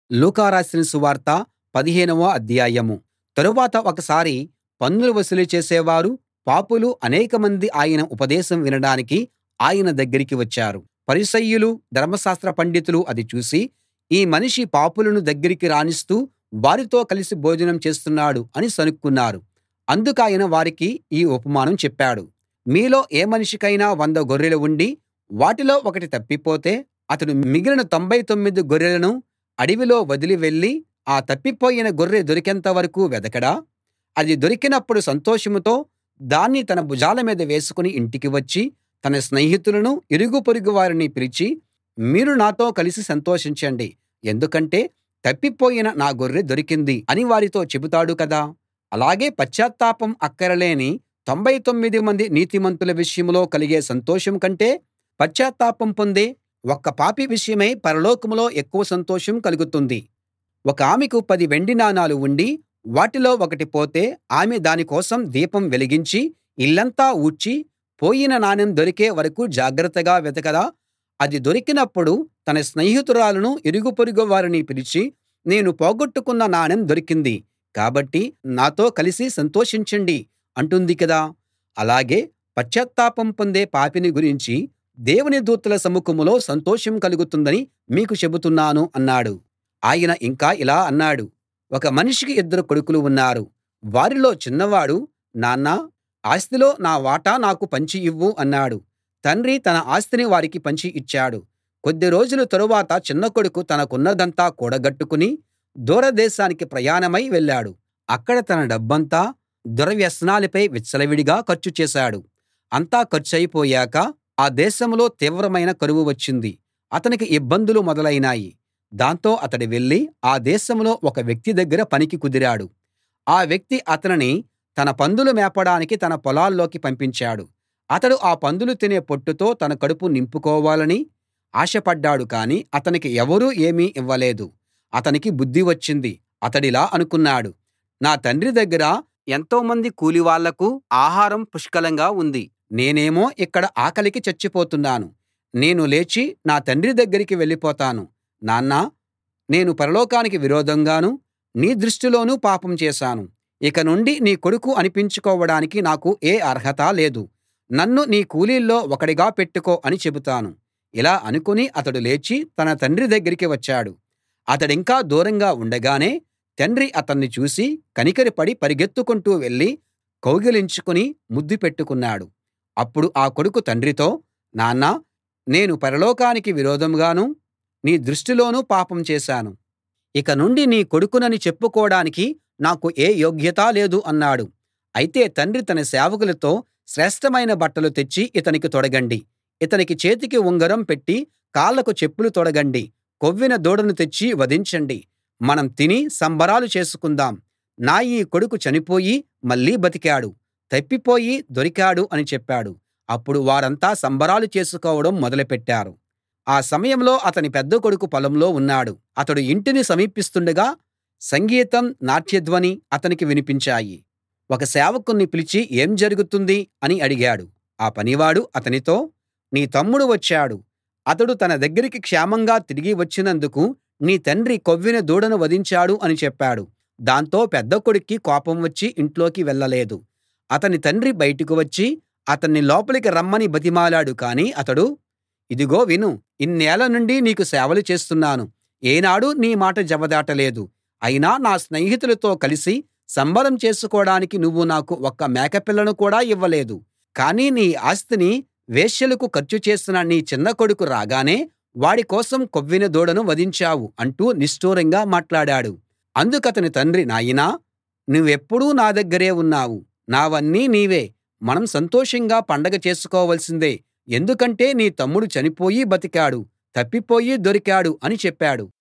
లూకా రాసిన సువార్త పదిహేనవ అధ్యాయం తరువాత ఒకసారి పన్నులు వసూలు చేసేవారు పాపులు అనేకమంది ఆయన ఉపదేశం వినడానికి ఆయన దగ్గరికి వచ్చారు పరిసయ్యులు ధర్మశాస్త్ర పండితులు అది చూసి ఈ మనిషి పాపులను దగ్గరికి రానిస్తూ వారితో కలిసి భోజనం చేస్తున్నాడు అని సణుక్కున్నారు అందుకాయన వారికి ఈ ఉపమానం చెప్పాడు మీలో ఏ మనిషికైనా వంద గొర్రెలు ఉండి వాటిలో ఒకటి తప్పిపోతే అతడు మిగిలిన తొంభై తొమ్మిది గొర్రెలను అడవిలో వదిలి వెళ్లి ఆ తప్పిపోయిన గొర్రె దొరికేంత వరకూ వెదకడా అది దొరికినప్పుడు సంతోషంతో దాన్ని తన భుజాల మీద వేసుకుని ఇంటికి వచ్చి తన స్నేహితులను ఇరుగు పొరుగు వారిని పిలిచి మీరు నాతో కలిసి సంతోషించండి ఎందుకంటే తప్పిపోయిన నా గొర్రె దొరికింది అని వారితో చెబుతాడు కదా అలాగే పశ్చాత్తాపం అక్కరలేని తొంభై తొమ్మిది మంది నీతిమంతుల విషయంలో కలిగే సంతోషం కంటే పశ్చాత్తాపం పొందే ఒక్క పాపి విషయమై పరలోకంలో ఎక్కువ సంతోషం కలుగుతుంది ఒకామెకు పది వెండి నాణాలు ఉండి వాటిలో ఒకటి పోతే ఆమె దాని కోసం దీపం వెలిగించి ఇల్లంతా ఊడ్చి పోయిన నాణెం దొరికే వరకూ జాగ్రత్తగా వెతకదా అది దొరికినప్పుడు తన స్నేహితురాలును ఇరుగు పొరుగు వారిని పిలిచి నేను పోగొట్టుకున్న నాణెం దొరికింది కాబట్టి నాతో కలిసి సంతోషించండి అంటుంది కదా అలాగే పశ్చాత్తాపం పొందే పాపిని గురించి దేవుని దూతల సముఖంలో సంతోషం కలుగుతుందని మీకు చెబుతున్నాను అన్నాడు ఆయన ఇంకా ఇలా అన్నాడు ఒక మనిషికి ఇద్దరు కొడుకులు ఉన్నారు వారిలో చిన్నవాడు నాన్నా ఆస్తిలో నా వాటా నాకు పంచి ఇవ్వు అన్నాడు తండ్రి తన ఆస్తిని వారికి పంచి ఇచ్చాడు కొద్ది రోజుల తరువాత చిన్న కొడుకు తనకున్నదంతా కూడగట్టుకుని దూరదేశానికి ప్రయాణమై వెళ్ళాడు అక్కడ తన డబ్బంతా దుర్వ్యసనాలపై విచ్చలవిడిగా ఖర్చు చేశాడు అంతా ఖర్చయిపోయాక ఆ దేశంలో తీవ్రమైన కరువు వచ్చింది అతనికి ఇబ్బందులు మొదలైనాయి దాంతో అతడు వెళ్లి ఆ దేశంలో ఒక వ్యక్తి దగ్గర పనికి కుదిరాడు ఆ వ్యక్తి అతనిని తన పందులు మేపడానికి తన పొలాల్లోకి పంపించాడు అతడు ఆ పందులు తినే పొట్టుతో తన కడుపు నింపుకోవాలని ఆశపడ్డాడు కానీ అతనికి ఎవరూ ఏమీ ఇవ్వలేదు అతనికి బుద్ధి వచ్చింది అతడిలా అనుకున్నాడు నా తండ్రి దగ్గర ఎంతోమంది కూలివాళ్లకు ఆహారం పుష్కలంగా ఉంది నేనేమో ఇక్కడ ఆకలికి చచ్చిపోతున్నాను నేను లేచి నా తండ్రి దగ్గరికి వెళ్ళిపోతాను నాన్నా నేను పరలోకానికి విరోధంగానూ నీ దృష్టిలోనూ పాపం చేశాను ఇక నుండి నీ కొడుకు అనిపించుకోవడానికి నాకు ఏ అర్హతా లేదు నన్ను నీ కూలీల్లో ఒకడిగా పెట్టుకో అని చెబుతాను ఇలా అనుకుని అతడు లేచి తన తండ్రి దగ్గరికి వచ్చాడు అతడింకా దూరంగా ఉండగానే తండ్రి అతన్ని చూసి కనికరపడి పరిగెత్తుకుంటూ వెళ్ళి కౌగిలించుకుని ముద్దు పెట్టుకున్నాడు అప్పుడు ఆ కొడుకు తండ్రితో నాన్నా నేను పరలోకానికి విరోధంగానూ నీ దృష్టిలోనూ పాపం చేశాను ఇక నుండి నీ కొడుకునని చెప్పుకోడానికి నాకు ఏ యోగ్యతా లేదు అన్నాడు అయితే తండ్రి తన సేవకులతో శ్రేష్ఠమైన బట్టలు తెచ్చి ఇతనికి తొడగండి ఇతనికి చేతికి ఉంగరం పెట్టి కాళ్ళకు చెప్పులు తొడగండి కొవ్విన దూడను తెచ్చి వధించండి మనం తిని సంబరాలు చేసుకుందాం నా ఈ కొడుకు చనిపోయి మళ్ళీ బతికాడు తప్పిపోయి దొరికాడు అని చెప్పాడు అప్పుడు వారంతా సంబరాలు చేసుకోవడం మొదలుపెట్టారు ఆ సమయంలో అతని పెద్ద కొడుకు పొలంలో ఉన్నాడు అతడు ఇంటిని సమీపిస్తుండగా సంగీతం నాట్యధ్వని అతనికి వినిపించాయి ఒక సేవకుణ్ణి పిలిచి ఏం జరుగుతుంది అని అడిగాడు ఆ పనివాడు అతనితో నీ తమ్ముడు వచ్చాడు అతడు తన దగ్గరికి క్షేమంగా తిరిగి వచ్చినందుకు నీ తండ్రి కొవ్విన దూడను వధించాడు అని చెప్పాడు దాంతో పెద్ద కొడుక్కి కోపం వచ్చి ఇంట్లోకి వెళ్ళలేదు అతని తండ్రి బయటకు వచ్చి అతన్ని లోపలికి రమ్మని బతిమాలాడు కాని అతడు ఇదిగో విను ఇన్నేళ్ల నుండి నీకు సేవలు చేస్తున్నాను ఏనాడూ నీ మాట జవదాటలేదు అయినా నా స్నేహితులతో కలిసి సంబరం చేసుకోడానికి నువ్వు నాకు ఒక్క మేకపిల్లను కూడా ఇవ్వలేదు కానీ నీ ఆస్తిని వేశ్యలకు ఖర్చు చేసిన నీ చిన్న కొడుకు రాగానే వాడి కోసం కొవ్విన దూడను వధించావు అంటూ నిష్ఠూరంగా మాట్లాడాడు అందుకతని తండ్రి నాయనా నువ్వెప్పుడూ నా దగ్గరే ఉన్నావు నావన్నీ నీవే మనం సంతోషంగా పండగ చేసుకోవాల్సిందే ఎందుకంటే నీ తమ్ముడు చనిపోయి బతికాడు తప్పిపోయి దొరికాడు అని చెప్పాడు